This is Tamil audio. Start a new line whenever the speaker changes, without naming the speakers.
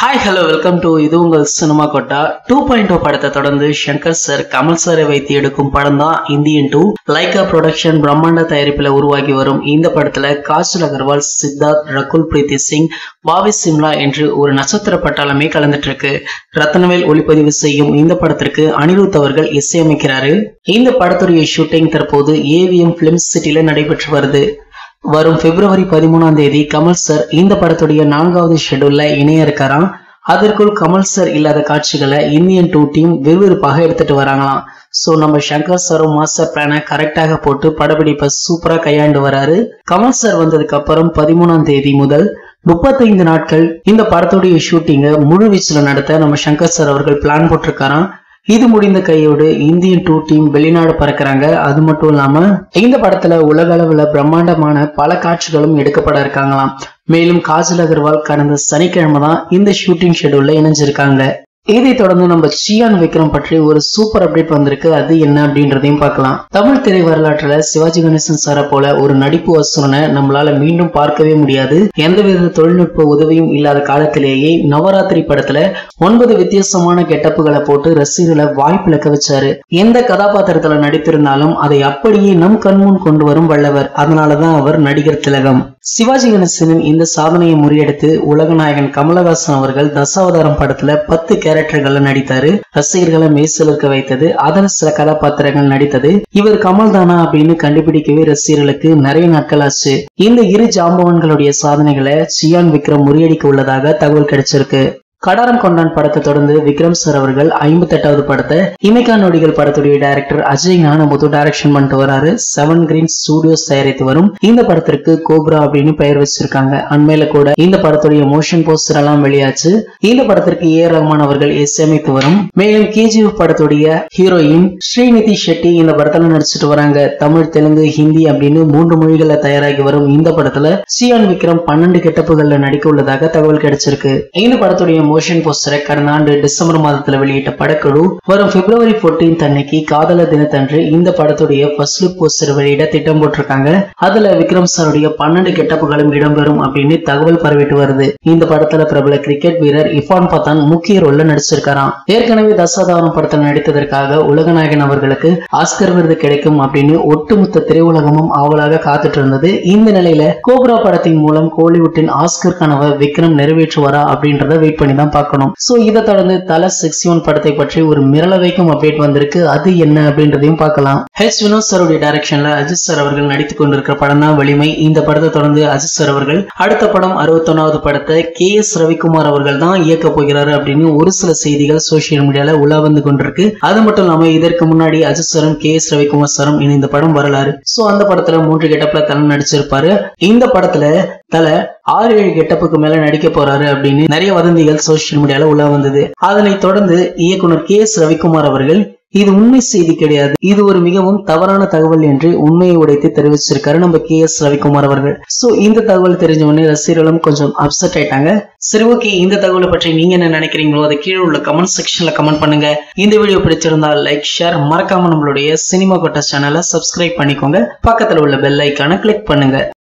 ஹாய் ஹலோ வெல்கம் டு இது உங்கள் சினிமா கொட்டா டூ பாயிண்ட் ஓ படத்தை தொடர்ந்து சங்கர் சார் கமல் சாரை வைத்து எடுக்கும் படம் தான் இந்தியன் டூ லைகா ப்ரொடக்ஷன் பிரம்மாண்ட தயாரிப்பில் உருவாகி வரும் இந்த படத்துல காஜல் அகர்வால் சித்தார்த் ரகுல் பிரீத்தி சிங் பாவி சிம்லா என்று ஒரு நட்சத்திர பட்டாளமே கலந்துட்டு இருக்கு ரத்னவேல் ஒளிப்பதிவு செய்யும் இந்த படத்திற்கு அனிருத் அவர்கள் இசையமைக்கிறாரு இந்த படத்துடைய ஷூட்டிங் தற்போது ஏவிஎம் பிலிம் சிட்டில நடைபெற்று வருது வரும் பிப்ரவரி பதிமூணாம் தேதி கமல் சார் இந்த படத்துடைய நான்காவது ஷெட்யூல்ல இணைய இருக்காராம் அதற்குள் கமல் சார் இல்லாத காட்சிகளை இந்தியன் டூ டீம் விறுவிறுப்பாக எடுத்துட்டு வராங்களாம் சோ நம்ம சங்கர் சாரும் மாஸ்டர் பிளானை கரெக்டாக போட்டு படப்பிடிப்பை சூப்பரா கையாண்டு வராரு கமல் சார் வந்ததுக்கு அப்புறம் பதிமூணாம் தேதி முதல் முப்பத்தைந்து நாட்கள் இந்த படத்துடைய ஷூட்டிங்கை முழு வீச்சுல நடத்த நம்ம சங்கர் சார் அவர்கள் பிளான் போட்டிருக்காராம் இது முடிந்த கையோடு இந்தியன் டூ டீம் வெளிநாடு பறக்குறாங்க அது மட்டும் இல்லாம இந்த படத்துல உலக அளவுல பிரம்மாண்டமான பல காட்சிகளும் எடுக்கப்பட இருக்காங்களாம் மேலும் காஜல் அகர்வால் கடந்த சனிக்கிழமை தான் இந்த ஷூட்டிங் ஷெடியூல்ல இணைஞ்சிருக்காங்க இதை தொடர்ந்து நம்ம சியான் விக்ரம் பற்றி ஒரு சூப்பர் அப்டேட் வந்திருக்கு அது என்ன அப்படின்றதையும் பார்க்கலாம் தமிழ் திரை வரலாற்றுல சிவாஜி கணேசன் சாரை போல ஒரு நடிப்பு வசூலனை நம்மளால மீண்டும் பார்க்கவே முடியாது எந்தவித தொழில்நுட்ப உதவியும் இல்லாத காலத்திலேயே நவராத்திரி படத்துல ஒன்பது வித்தியாசமான கெட்டப்புகளை போட்டு ரசிகர்களை வாய்ப்பிழக்க வச்சாரு எந்த கதாபாத்திரத்துல நடித்திருந்தாலும் அதை அப்படியே நம் கண்முன் கொண்டு வரும் வல்லவர் அதனாலதான் அவர் நடிகர் திலகம் சிவாஜி கணேசனின் இந்த சாதனையை முறியடித்து உலகநாயகன் கமலஹாசன் அவர்கள் தசாவதாரம் படத்துல பத்து கேரக்டர்கள்ல நடித்தாரு ரசிகர்களை மெய்சிலிருக்க வைத்தது அதில் சில கதாபாத்திரங்கள் நடித்தது இவர் கமல் தானா அப்படின்னு கண்டுபிடிக்கவே ரசிகர்களுக்கு நிறைய நாட்கள் ஆச்சு இந்த இரு ஜாம்பவன்களுடைய சாதனைகளை சியான் விக்ரம் முறியடிக்க உள்ளதாக தகவல் கிடைச்சிருக்கு கடாரம் கொண்டான் படத்தை தொடர்ந்து விக்ரம் சார் அவர்கள் ஐம்பத்தெட்டாவது படத்தை இமைக்கா நொடிகள் படத்துடைய டைரக்டர் அஜய் ஞானமுத்து டைரக்ஷன் பண்ணிட்டு வராரு செவன் கிரீன் ஸ்டூடியோஸ் தயாரித்து வரும் இந்த படத்திற்கு கோப்ரா அப்படின்னு பெயர் வச்சிருக்காங்க அண்மையில கூட இந்த படத்துடைய மோஷன் போஸ்டர் எல்லாம் வெளியாச்சு இந்த படத்திற்கு ஏ ரஹ்மான் அவர்கள் இசையமைத்து வரும் மேலும் கேஜிஎஃப் படத்துடைய ஹீரோயின் ஸ்ரீநிதி ஷெட்டி இந்த படத்துல நடிச்சிட்டு வராங்க தமிழ் தெலுங்கு ஹிந்தி அப்படின்னு மூன்று மொழிகள்ல தயாராகி வரும் இந்த படத்துல சியான் விக்ரம் பன்னெண்டு கெட்டப்புகள்ல நடிக்க உள்ளதாக தகவல் கிடைச்சிருக்கு இந்த படத்துடைய மோஷன் போஸ்டரை கடந்த ஆண்டு டிசம்பர் மாதத்துல வெளியிட்ட படக்குழு வரும் பிப்ரவரி 14th அன்னைக்கு காதலர் தினத்தன்று இந்த படத்துடைய ஃபர்ஸ்ட் லுக் போஸ்டர் வெளியிட திட்டம் போட்டிருக்காங்க அதுல விக்ரம் சாருடைய பன்னெண்டு கெட்டப்புகளும் இடம்பெறும் அப்படின்னு தகவல் பரவிட்டு வருது இந்த படத்துல பிரபல கிரிக்கெட் வீரர் இஃபான் பத்தான் முக்கிய ரோல்ல நடிச்சிருக்காராம் ஏற்கனவே தசாதாரம் படத்தில் நடித்ததற்காக உலகநாயகன் அவர்களுக்கு ஆஸ்கர் விருது கிடைக்கும் அப்படின்னு ஒட்டுமொத்த திரையுலகமும் ஆவலாக காத்துட்டு இருந்தது இந்த நிலையில கோப்ரா படத்தின் மூலம் கோலிவுட்டின் ஆஸ்கர் கனவை விக்ரம் நிறைவேற்றுவாரா அப்படின்றத வெயிட் பண்ணி தான் பார்க்கணும் சோ இதை தொடர்ந்து தல சிக்ஸ்டி ஒன் படத்தை பற்றி ஒரு மிரள வைக்கும் அப்டேட் வந்திருக்கு அது என்ன அப்படின்றதையும் பார்க்கலாம் ஹெச் வினோத் சாருடைய டைரக்ஷன்ல அஜித் சார் அவர்கள் நடித்துக் கொண்டிருக்கிற படம் தான் வலிமை இந்த படத்தை தொடர்ந்து அஜித் சார் அவர்கள் அடுத்த படம் அறுபத்தொன்னாவது படத்தை கே எஸ் ரவிக்குமார் அவர்கள் தான் இயக்க போகிறாரு அப்படின்னு ஒரு சில செய்திகள் சோசியல் மீடியால உலா வந்து கொண்டிருக்கு அது மட்டும் இல்லாம இதற்கு முன்னாடி அஜித் சாரும் கே எஸ் ரவிக்குமார் சாரும் இணைந்த படம் வரலாறு சோ அந்த படத்துல மூன்று கெட்டப்ல தலை நடிச்சிருப்பாரு இந்த படத்துல தலை ஆறு ஏழு கெட்டப்புக்கு மேல நடிக்க போறாரு அப்படின்னு நிறைய வதந்திகள் சோசியல் மீடியால உலா வந்தது அதனைத் தொடர்ந்து இயக்குனர் கே எஸ் ரவிக்குமார் அவர்கள் இது உண்மை செய்தி கிடையாது இது ஒரு மிகவும் தவறான தகவல் என்று உண்மையை உடைத்து தெரிவிச்சிருக்காரு நம்ம கே எஸ் ரவிக்குமார் அவர்கள் சோ இந்த தகவல் தெரிஞ்ச உடனே ரசிகர்களும் கொஞ்சம் அப்செட் ஆயிட்டாங்க சரி ஓகே இந்த தகவலை பற்றி நீங்க என்ன நினைக்கிறீங்களோ அதை கீழே உள்ள கமெண்ட் செக்ஷன்ல கமெண்ட் பண்ணுங்க இந்த வீடியோ பிடிச்சிருந்தா லைக் ஷேர் மறக்காம நம்மளுடைய சினிமா கொட்ட சேனலை சப்ஸ்கிரைப் பண்ணிக்கோங்க பக்கத்துல உள்ள பெல் ஐக்கான கிளிக் பண்ணுங்க